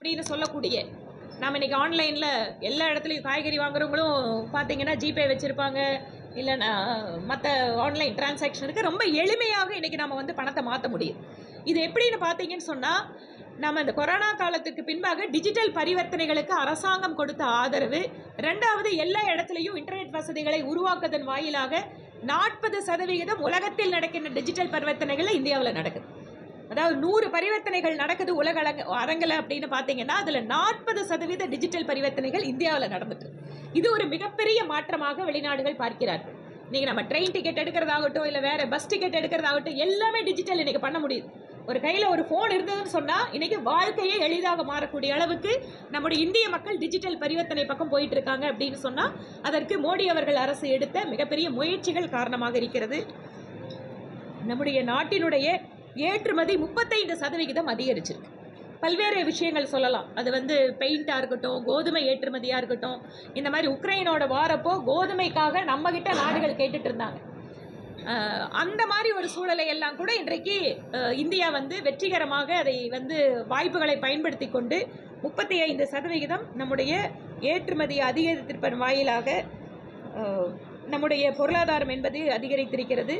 அப்படின்னு சொல்லக்கூடிய நாம் இன்னைக்கு ஆன்லைனில் எல்லா இடத்துலையும் காய்கறி வாங்குறவங்களும் பார்த்தீங்கன்னா ஜிபே வச்சுருப்பாங்க இல்லைன்னா மற்ற ஆன்லைன் டிரான்சாக்ஷனுக்கு ரொம்ப எளிமையாக இன்றைக்கி நம்ம வந்து பணத்தை மாற்ற முடியும் இது எப்படின்னு பார்த்தீங்கன்னு சொன்னால் நம்ம இந்த கொரோனா காலத்துக்கு பின்பாக டிஜிட்டல் பரிவர்த்தனைகளுக்கு அரசாங்கம் கொடுத்த ஆதரவு ரெண்டாவது எல்லா இடத்துலையும் இன்டர்நெட் வசதிகளை உருவாக்குவதன் வாயிலாக நாற்பது சதவிகிதம் உலகத்தில் நடக்கின்ற டிஜிட்டல் பரிவர்த்தனைகள் இந்தியாவில் நடக்குது அதாவது நூறு பரிவர்த்தனைகள் நடக்குது உலக அரங்க அரங்கில் அப்படின்னு பார்த்தீங்கன்னா அதில் நாற்பது சதவீத டிஜிட்டல் பரிவர்த்தனைகள் இந்தியாவில் நடந்துட்டு இது ஒரு மிகப்பெரிய மாற்றமாக வெளிநாடுகள் பார்க்கிறார்கள் நீங்கள் நம்ம ட்ரெயின் டிக்கெட் எடுக்கிறதாகட்டும் இல்லை வேற பஸ் டிக்கெட் எடுக்கிறதாகட்டும் எல்லாமே டிஜிட்டல் இன்னைக்கு பண்ண முடியுது ஒரு கையில் ஒரு ஃபோன் இருந்ததுன்னு சொன்னால் இன்னைக்கு வாழ்க்கையே எளிதாக மாறக்கூடிய அளவுக்கு நம்முடைய இந்திய மக்கள் டிஜிட்டல் பரிவர்த்தனை பக்கம் போயிட்டு இருக்காங்க அப்படின்னு சொன்னால் அதற்கு மோடி அவர்கள் அரசு எடுத்த மிகப்பெரிய முயற்சிகள் காரணமாக இருக்கிறது நம்முடைய நாட்டினுடைய ஏற்றுமதி முப்பத்தைந்து சதவிகிதம் அதிகரிச்சிருக்கு பல்வேறு விஷயங்கள் சொல்லலாம் அது வந்து பெயிண்டாக இருக்கட்டும் கோதுமை ஏற்றுமதியாக இருக்கட்டும் இந்த மாதிரி உக்ரைனோட வாரப்போ கோதுமைக்காக நம்மகிட்ட நாடுகள் கேட்டுட்டு இருந்தாங்க அஹ் அந்த மாதிரி ஒரு சூழலை எல்லாம் கூட இன்றைக்கு அஹ், இந்தியா வந்து வெற்றிகரமாக அதை வந்து வாய்ப்புகளை பயன்படுத்தி கொண்டு முப்பத்தி ஐந்து சதவிகிதம் நம்முடைய ஏற்றுமதி அதிகரித்திருப்பதன் வாயிலாக அஹ், நம்முடைய பொருளாதாரம் என்பது அதிகரித்திருக்கிறது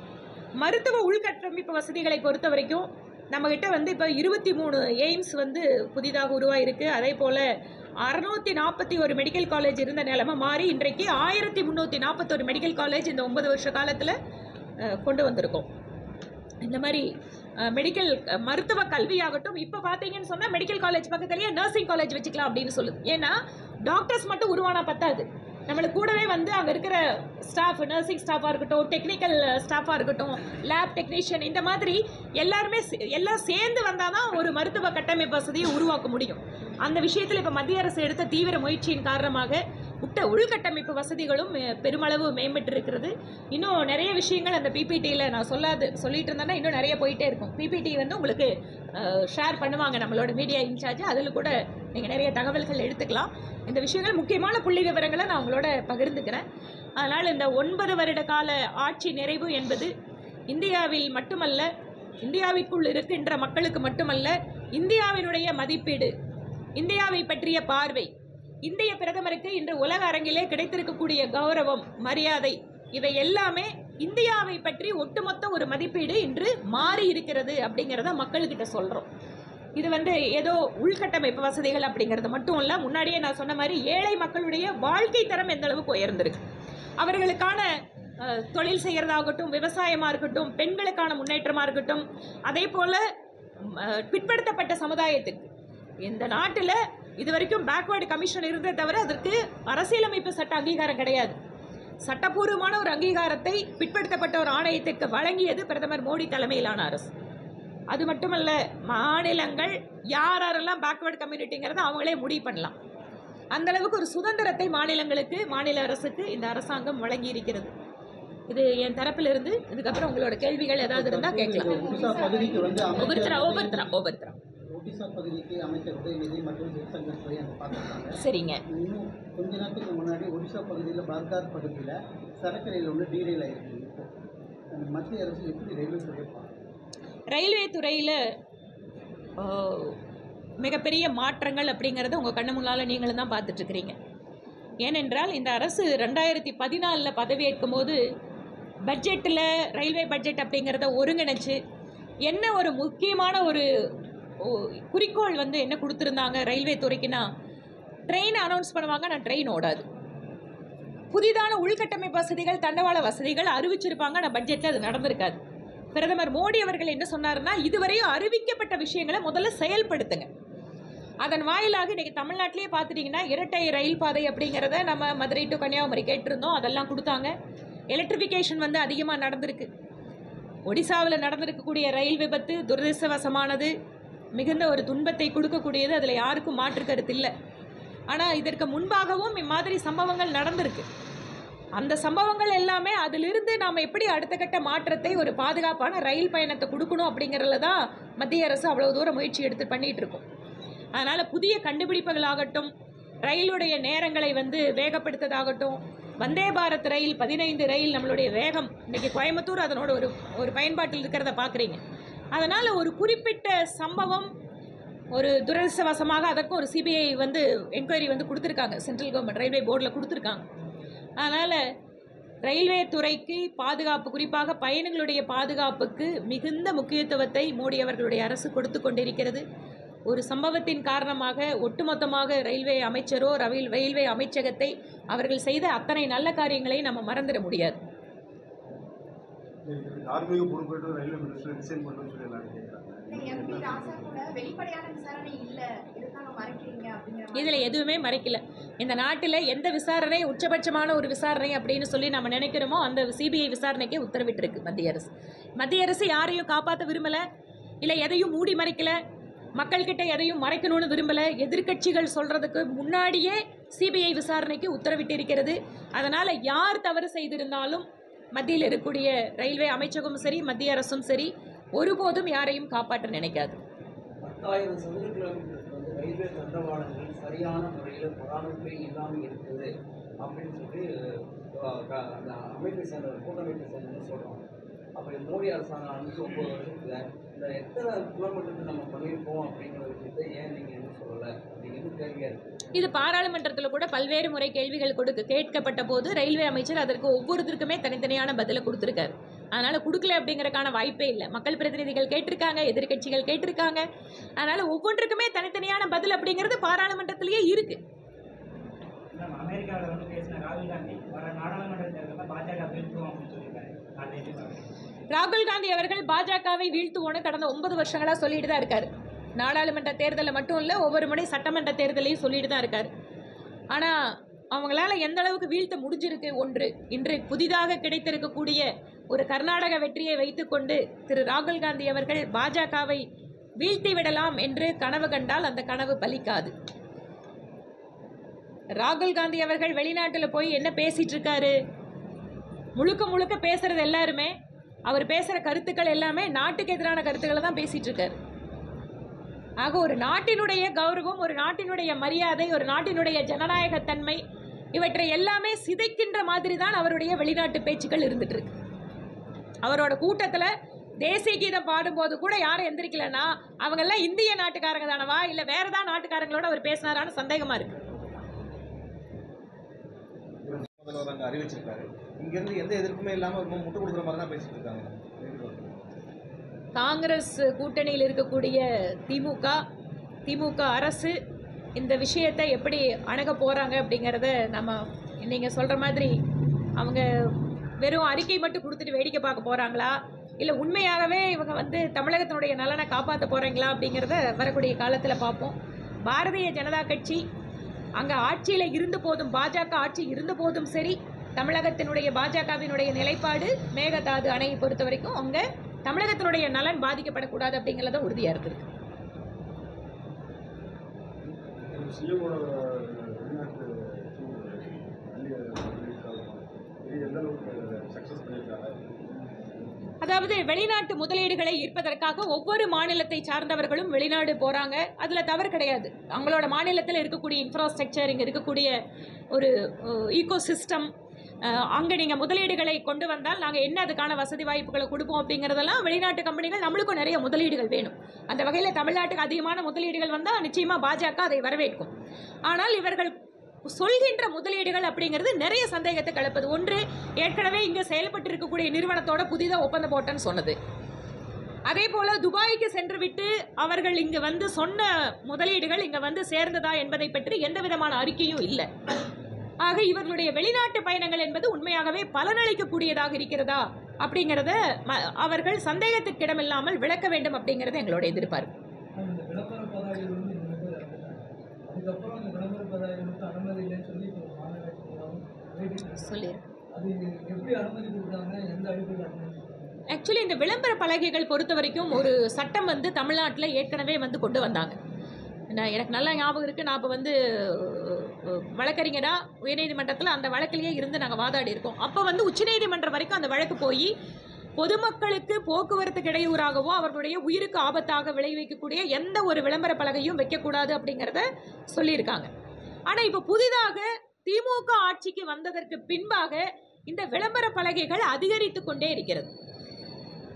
மருத்துவ உள்கட்டமைப்பு வசதிகளை பொறுத்த வரைக்கும் நம்மகிட்ட வந்து இப்போ இருபத்தி மூணு எய்ம்ஸ் வந்து புதிதாக உருவாயிருக்கு அதே போல் அறுநூத்தி நாற்பத்தி ஒரு மெடிக்கல் காலேஜ் இருந்த நிலைமை மாறி இன்றைக்கு ஆயிரத்தி முந்நூற்றி நாற்பத்தொரு மெடிக்கல் காலேஜ் இந்த ஒன்பது வருஷ காலத்தில் கொண்டு வந்திருக்கோம் இந்த மாதிரி மெடிக்கல் மருத்துவ கல்வியாகட்டும் இப்போ பார்த்தீங்கன்னு சொன்னால் மெடிக்கல் காலேஜ் பக்கத்துலேயே நர்சிங் காலேஜ் வச்சுக்கலாம் அப்படின்னு சொல்லுது ஏன்னா டாக்டர்ஸ் மட்டும் உருவானா பத்தாது நம்மளுக்கு கூடவே வந்து அங்கே இருக்கிற ஸ்டாஃப் நர்சிங் ஸ்டாஃபாக இருக்கட்டும் டெக்னிக்கல் ஸ்டாஃபாக இருக்கட்டும் லேப் டெக்னீஷியன் இந்த மாதிரி எல்லாருமே சே- எல்லாம் சேர்ந்து வந்தால் தான் ஒரு மருத்துவ கட்டமைப்பு வசதியை உருவாக்க முடியும் அந்த விஷயத்தில் இப்போ மத்திய அரசு எடுத்த தீவிர முயற்சியின் காரணமாக உட்ட உள்கட்டமைப்பு வசதிகளும் அஹ், பெருமளவு மேம்பட்டு இருக்கிறது இன்னும் நிறைய விஷயங்கள் அந்த பிபிடியில் நான் சொல்லாது சொல்லிட்டு இருந்தேன்னா இன்னும் நிறைய போயிட்டே இருக்கும் பிபிடி வந்து உங்களுக்கு ஷேர் பண்ணுவாங்க நம்மளோட மீடியா இன்சார்ஜ் அதில் கூட நீங்கள் நிறைய தகவல்கள் எடுத்துக்கலாம் இந்த விஷயங்கள் முக்கியமான புள்ளி விவரங்களை நான் உங்களோட பகிர்ந்துக்கிறேன் அதனால் இந்த ஒன்பது வருட கால ஆட்சி நிறைவு என்பது இந்தியாவில் மட்டுமல்ல இந்தியாவிற்குள் இருக்கின்ற மக்களுக்கு மட்டுமல்ல இந்தியாவினுடைய மதிப்பீடு இந்தியாவை பற்றிய பார்வை இந்திய பிரதமருக்கு இன்று உலக அரங்கிலே கிடைத்திருக்கக்கூடிய கௌரவம் மரியாதை இவை எல்லாமே இந்தியாவை பற்றி ஒட்டுமொத்த ஒரு மதிப்பீடு இன்று மாறி இருக்கிறது அப்படிங்கிறத மக்கள்கிட்ட சொல்றோம் இது வந்து ஏதோ உள்கட்டமைப்பு வசதிகள் அப்படிங்கிறது மட்டும் இல்ல முன்னாடியே நான் சொன்ன மாதிரி ஏழை மக்களுடைய வாழ்க்கை தரம் எந்த அளவுக்கு உயர்ந்திருக்கு அவர்களுக்கான அஹ், தொழில் செய்கிறதாகட்டும் விவசாயமாக இருக்கட்டும் பெண்களுக்கான முன்னேற்றமாக இருக்கட்டும் அதே போல் பிற்படுத்தப்பட்ட சமுதாயத்துக்கு இந்த நாட்டில் இது வரைக்கும் பேக்வேர்டு கமிஷன் இருந்ததை தவிர அதற்கு அரசியலமைப்பு சட்ட அங்கீகாரம் கிடையாது சட்டப்பூர்வமான ஒரு அங்கீகாரத்தை பிற்படுத்தப்பட்ட ஒரு ஆணையத்திற்கு வழங்கியது பிரதமர் மோடி தலைமையிலான அரசு அது மட்டுமல்ல மாநிலங்கள் யார் யாரெல்லாம் பேக்வேர்டு கம்யூனிட்டிங்கிறத அவங்களே முடிவு பண்ணலாம் அந்த அளவுக்கு ஒரு சுதந்திரத்தை மாநிலங்களுக்கு மாநில அரசுக்கு இந்த அரசாங்கம் வழங்கி இருக்கிறது இது என் தரப்பிலிருந்து இதுக்கப்புறம் உங்களோட கேள்விகள் ஏதாவது இருந்தால் கேட்கலாம் ஒடிசா பகுதிக்கு வந்து ஒவ்வொருத்தரா அமைச்சர் ஒவ்வொருத்தரா ஒவ்வொருத்தரா ஒடிசா பகுதிக்கு அமைச்சர் உதயநிதி மற்றும் ஜெய்சங்கர் துறை அங்கே பார்த்துருக்காங்க சரிங்க இன்னும் கொஞ்ச நேரத்துக்கு முன்னாடி ஒடிசா பகுதியில் பார்கார் பகுதியில் சரக்கு ரயில் ஒன்று டீரெயில் ஆயிருக்கு இப்போ அந்த மத்திய அரசு எப்படி ரயில்வே துறையை பார்க்குது ரயில்வே துறையில் மிகப்பெரிய மாற்றங்கள் அப்படிங்கிறத உங்கள் கண்ணு முன்னால் நீங்களும் தான் பார்த்துட்ருக்கிறீங்க ஏனென்றால் இந்த அரசு ரெண்டாயிரத்தி பதினாலில் பதவியேற்கும் போது பட்ஜெட்டில் ரயில்வே பட்ஜெட் அப்படிங்கிறத ஒருங்கிணைச்சு என்ன ஒரு முக்கியமான ஒரு ஓ, குறிக்கோள் வந்து என்ன கொடுத்துருந்தாங்க ரயில்வே துறைக்குன்னா ட்ரெயின் அனௌன்ஸ் பண்ணுவாங்க நான் ட்ரெயின் ஓடாது புதிதான உள்கட்டமைப்பு வசதிகள் தண்டவாள வசதிகள் அறிவிச்சிருப்பாங்க ஆனால் பட்ஜெட்டில் அது நடந்திருக்காது பிரதமர் மோடி அவர்கள் என்ன சொன்னாருன்னா இதுவரையும் அறிவிக்கப்பட்ட விஷயங்களை முதல்ல செயல்படுத்துங்க அதன் வாயிலாக இன்னைக்கு தமிழ்நாட்டிலேயே பார்த்துட்டிங்கன்னா இரட்டை ரயில் பாதை அப்படிங்கிறத நம்ம மதுரை டு கன்னியாகுமரி கேட்டிருந்தோம் அதெல்லாம் கொடுத்தாங்க எலக்ட்ரிஃபிகேஷன் வந்து அதிகமாக நடந்திருக்கு ஒடிசாவில் நடந்திருக்கக்கூடிய ரயில் விபத்து துரதிர்ஷ்டவசமானது மிகுந்த ஒரு துன்பத்தை கொடுக்கக்கூடியது அதில் யாருக்கும் மாற்று கருத்து இல்லை ஆனால் இதற்கு முன்பாகவும் இம்மாதிரி சம்பவங்கள் நடந்திருக்கு அந்த சம்பவங்கள் எல்லாமே அதிலிருந்து நாம் எப்படி அடுத்த கட்ட மாற்றத்தை ஒரு பாதுகாப்பான ரயில் பயணத்தை கொடுக்கணும் அப்படிங்கிறதுல தான் மத்திய அரசு அவ்வளோ தூரம் முயற்சி எடுத்து பண்ணிட்டு இருக்கோம் அதனால் புதிய கண்டுபிடிப்புகளாகட்டும் ரயிலுடைய நேரங்களை வந்து வேகப்படுத்ததாகட்டும் வந்தே பாரத் ரயில் பதினைந்து ரயில் நம்மளுடைய வேகம் இன்னைக்கு கோயம்புத்தூர் அதனோட ஒரு ஒரு பயன்பாட்டில் இருக்கிறத பார்க்குறீங்க அதனால் ஒரு குறிப்பிட்ட சம்பவம் ஒரு துரதிருஷ்டவசமாக அதற்கும் ஒரு சிபிஐ வந்து என்கொயரி வந்து கொடுத்துருக்காங்க சென்ட்ரல் கவர்மெண்ட் ரயில்வே போர்டில் கொடுத்துருக்காங்க அதனால் ரயில்வே துறைக்கு பாதுகாப்பு குறிப்பாக பயணிகளுடைய பாதுகாப்புக்கு மிகுந்த முக்கியத்துவத்தை மோடி அவர்களுடைய அரசு கொடுத்து கொண்டிருக்கிறது ஒரு சம்பவத்தின் காரணமாக ஒட்டுமொத்தமாக ரயில்வே அமைச்சரோ ரயில் ரயில்வே அமைச்சகத்தை அவர்கள் செய்த அத்தனை நல்ல காரியங்களை நம்ம மறந்துட முடியாது தார்மீக பொறுப்பேற்று ரயில்வே மினிஸ்டர் ரிசைன் பண்ணுன்னு சொல்லி எல்லாரும் கேட்குறாங்க எம்பி ராசா கூட வெளிப்படையான விசாரணை இல்ல இதுக்காக மறைக்கிறீங்க அப்படிங்கிற மாதிரி இதில் எதுவுமே மறைக்கல இந்த நாட்டில் எந்த விசாரணை உச்சபட்சமான ஒரு விசாரணை அப்படின்னு சொல்லி நம்ம நினைக்கிறோமோ அந்த சிபிஐ விசாரணைக்கே உத்தரவிட்டிருக்கு மத்திய அரசு மத்திய அரசு யாரையும் காப்பாற்ற விரும்பலை இல்லை எதையும் மூடி மறைக்கல மக்கள்கிட்ட எதையும் மறைக்கணும்னு விரும்பலை எதிர்க்கட்சிகள் சொல்கிறதுக்கு முன்னாடியே சிபிஐ விசாரணைக்கு உத்தரவிட்டிருக்கிறது அதனால் யார் தவறு செய்திருந்தாலும் மத்தியில் இருக்கக்கூடிய ரயில்வே அமைச்சகமும் சரி மத்திய அரசும் சரி ஒருபோதும் யாரையும் காப்பாற்ற நினைக்காது பத்தாயிரம் சதுர கிலோமீட்டருக்கு வந்து ரயில்வே தண்டவாளங்கள் சரியான முறையில் பராமரிப்பே இல்லாமல் இருக்குது அப்படின்னு சொல்லி அஹ், க- அந்த அமைப்பை சேர்ந்த கூட்டமைப்பை சேர்ந்தவங்க சொல்கிறாங்க அப்போ மோடி அரசாங்கம் அஞ்சு ஒம்பது வருஷத்தில் இந்த எத்தனை கிலோமீட்டருக்கு நம்ம பண்ணியிருக்கோம் அப்படிங்கிற விஷயத்தை ஏன் நீங்கள் என்ன சொல்லலை அப்படிங்கிறது கேள்வியாக இருக்குது இது பாராளுமன்றத்தில் கூட பல்வேறு முறை கேள்விகள் கொடுக்க கேட்கப்பட்ட போது ரயில்வே அமைச்சர் அதற்கு ஒவ்வொருத்தருக்குமே தனித்தனியான பதிலை கொடுத்துருக்காரு அதனால் கொடுக்கல அப்படிங்கறக்கான வாய்ப்பே இல்லை மக்கள் பிரதிநிதிகள் கேட்டிருக்காங்க எதிர்க்கட்சிகள் கேட்டிருக்காங்க அதனால் ஒவ்வொன்றுக்குமே தனித்தனியான பதில் அப்படிங்கிறது பாராளுமன்றத்திலேயே இருக்குது மேம் அமெரிக்காவில் வந்து பேசின ராகுல் காந்தி வர நாடாளுமன்ற தேர்தலில் பாஜக வீழ்த்துவோம் அப்படின்னு சொல்லியிருக்காரு அதை எப்படி பார்க்குறீங்க ராகுல் காந்தி அவர்கள் பாஜகவை வீழ்த்துவோன்னு கடந்த ஒன்பது வருஷங்களாக சொல்லிட்டு தான் இருக்காரு நாடாளுமன்ற தேர்தலில் மட்டும் இல்லை ஒவ்வொரு முறை சட்டமன்ற தேர்தலையும் சொல்லிட்டு தான் இருக்காரு ஆனால் அவங்களால எந்த அளவுக்கு வீழ்த்த முடிஞ்சிருக்கு ஒன்று இன்று புதிதாக கிடைத்திருக்கக்கூடிய ஒரு கர்நாடக வெற்றியை வைத்துக்கொண்டு திரு ராகுல் காந்தி அவர்கள் பாஜகவை வீழ்த்தி விடலாம் என்று கனவு கண்டால் அந்த கனவு பலிக்காது ராகுல் காந்தி அவர்கள் வெளிநாட்டில் போய் என்ன பேசிட்டு இருக்காரு முழுக்க முழுக்க பேசுறது எல்லாருமே அவர் பேசுகிற கருத்துக்கள் எல்லாமே நாட்டுக்கு எதிரான கருத்துக்களை தான் பேசிட்டு இருக்காரு ஆக ஒரு நாட்டினுடைய கௌரவம் ஒரு நாட்டினுடைய மரியாதை ஒரு நாட்டினுடைய ஜனநாயகத்தன்மை இவற்றை எல்லாமே சிதைக்கின்ற மாதிரி தான் அவருடைய வெளிநாட்டு பேச்சுக்கள் இருந்துட்டு இருக்கு அவரோட கூட்டத்தில் தேசிய கீதம் பாடும்போது கூட யாரும் எந்திரிக்கலன்னா அவங்கெல்லாம் இந்திய நாட்டுக்காரங்க தானவா இல்லை வேற ஏதாவது நாட்டுக்காரங்களோட அவர் பேசினாரான்னு சந்தேகமா இருக்கு முதல்வர் அங்கே அறிவிச்சிருக்காரு இங்கேருந்து எந்த எதிர்ப்புமே இல்லாமல் ரொம்ப முட்டு கொடுக்குற மாதிரி தான் பேசிட்டு இருக்காங்க காங்கிரஸ் கூட்டணியில் இருக்கக்கூடிய திமுக திமுக அரசு இந்த விஷயத்தை எப்படி அணுக போகிறாங்க அப்படிங்கிறத நம்ம நீங்கள் சொல்கிற மாதிரி அவங்க வெறும் அறிக்கை மட்டும் கொடுத்துட்டு வேடிக்கை பார்க்க போகிறாங்களா இல்லை உண்மையாகவே இவங்க வந்து தமிழகத்தினுடைய நலனை காப்பாற்ற போகிறாங்களா அப்படிங்கிறத வரக்கூடிய காலத்தில் பார்ப்போம் பாரதிய ஜனதா கட்சி அங்கே ஆட்சியில் இருந்த போதும் பாஜக ஆட்சி இருந்த போதும் சரி தமிழகத்தினுடைய பாஜகவினுடைய நிலைப்பாடு மேகதாது அணையை பொறுத்த வரைக்கும் அங்கே தமிழகத்தினுடைய நலன் பாதிக்கப்படக்கூடாது அப்படிங்கிறத உறுதியாக இருக்குது சிஎமோட வெளிநாட்டு டூர் இது எந்த அளவுக்கு சக்ஸஸ் பண்ணியிருக்காங்க அதாவது வெளிநாட்டு முதலீடுகளை ஈர்ப்பதற்காக ஒவ்வொரு மாநிலத்தை சார்ந்தவர்களும் வெளிநாடு போகிறாங்க அதில் தவறு கிடையாது அவங்களோட மாநிலத்தில் இருக்கக்கூடிய இன்ஃப்ராஸ்ட்ரக்சர் இங்கே இருக்கக்கூடிய ஒரு ஈகோ சிஸ்டம் அங்கே நீங்கள் முதலீடுகளை கொண்டு வந்தால் நாங்கள் என்ன அதுக்கான வசதி வாய்ப்புகளை கொடுப்போம் அப்படிங்கிறதெல்லாம் வெளிநாட்டு கம்பெனிகள் நம்மளுக்கும் நிறைய முதலீடுகள் வேணும் அந்த வகையில் தமிழ்நாட்டுக்கு அதிகமான முதலீடுகள் வந்தால் நிச்சயமாக பாஜக அதை வரவேற்கும் ஆனால் இவர்கள் சொல்கின்ற முதலீடுகள் அப்படிங்கிறது நிறைய சந்தேகத்தை கிளப்புது ஒன்று ஏற்கனவே இங்கே செயல்பட்டு இருக்கக்கூடிய நிறுவனத்தோட புதிதாக ஒப்பந்தம் போட்டேன்னு சொன்னது அதே போல துபாய்க்கு சென்று விட்டு அவர்கள் இங்கு வந்து சொன்ன முதலீடுகள் இங்க வந்து சேர்ந்ததா என்பதை பற்றி எந்த விதமான அறிக்கையும் இல்லை ஆக இவர்களுடைய வெளிநாட்டு பயணங்கள் என்பது உண்மையாகவே பலனளிக்கக்கூடியதாக இருக்கிறதா அப்படிங்கிறத ம- அவர்கள் சந்தேகத்துக்கு இடமில்லாமல் விளக்க வேண்டும் அப்படிங்கிறது எங்களோட எதிர்பார்ப்பு அந்த விளம்பர பதாகைகள் வந்து இந்த பேர் இறந்துட்டாங்க அதுக்கப்புறம் அந்த விளம்பர பதாகைகளுக்கு அனுமதி இல்லைன்னு சொல்லி இப்போ மாநகராட்சி வேண்டிட்டு சொல்லி அது எப்படி அனுமதி கொடுத்தாங்க எந்த அடிப்படையில் அனுமதி கொடுத்தாங்க ஆக்சுவலி இந்த விளம்பர பலகைகள் பொறுத்த வரைக்கும் ஒரு சட்டம் வந்து தமிழ்நாட்டில் ஏற்கனவே வந்து கொண்டு வந்தாங்க நான் எனக்கு நல்லா ஞாபகம் இருக்குது நான் இப்போ வந்து அஹ், வழக்கறிஞரா உயர்நீதிமன்றத்தில் அந்த வழக்கிலேயே இருந்து நாங்கள் வாதாடி இருக்கோம் அப்போ வந்து உச்சநீதிமன்றம் வரைக்கும் அந்த வழக்கு போய் பொதுமக்களுக்கு போக்குவரத்துக்கு இடையூறாகவோ அவர்களுடைய உயிருக்கு ஆபத்தாக விளைவிக்கக்கூடிய எந்த ஒரு விளம்பர பலகையும் வைக்கக்கூடாது அப்படிங்கிறத சொல்லியிருக்காங்க ஆனால் இப்போ புதிதாக திமுக ஆட்சிக்கு வந்ததற்கு பின்பாக இந்த விளம்பர பலகைகள் அதிகரித்து கொண்டே இருக்கிறது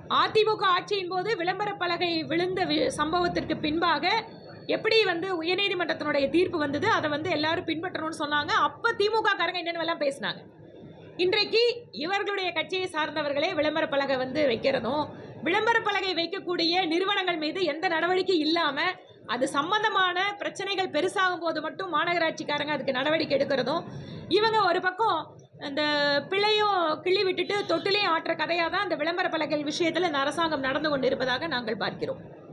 அதிமுக ஆட்சியின் போது விளம்பர பலகை விழுந்த வி- சம்பவத்திற்கு பின்பாக எப்படி வந்து உயர்நீதிமன்றத்தினுடைய தீர்ப்பு வந்தது அதை வந்து எல்லாரும் பின்பற்றணும்னு சொன்னாங்க அப்போ திமுக காரங்க என்னென்னலாம் பேசினாங்க இன்றைக்கு இவர்களுடைய கட்சியை சார்ந்தவர்களே விளம்பர பலகை வந்து வைக்கிறதும் விளம்பர பலகை வைக்கக்கூடிய நிறுவனங்கள் மீது எந்த நடவடிக்கை இல்லாமல் அது சம்பந்தமான பிரச்சனைகள் பெருசாகும் போது மட்டும் மாநகராட்சிக்காரங்க அதுக்கு நடவடிக்கை எடுக்கிறதும் இவங்க ஒரு பக்கம் அந்த பிள்ளையும் கிள்ளி விட்டுட்டு தொட்டிலையும் ஆட்டுற கதையாக தான் அந்த விளம்பர பலகை விஷயத்தில் இந்த அரசாங்கம் நடந்து கொண்டு இருப்பதாக நாங்கள் பார்க்கிறோம்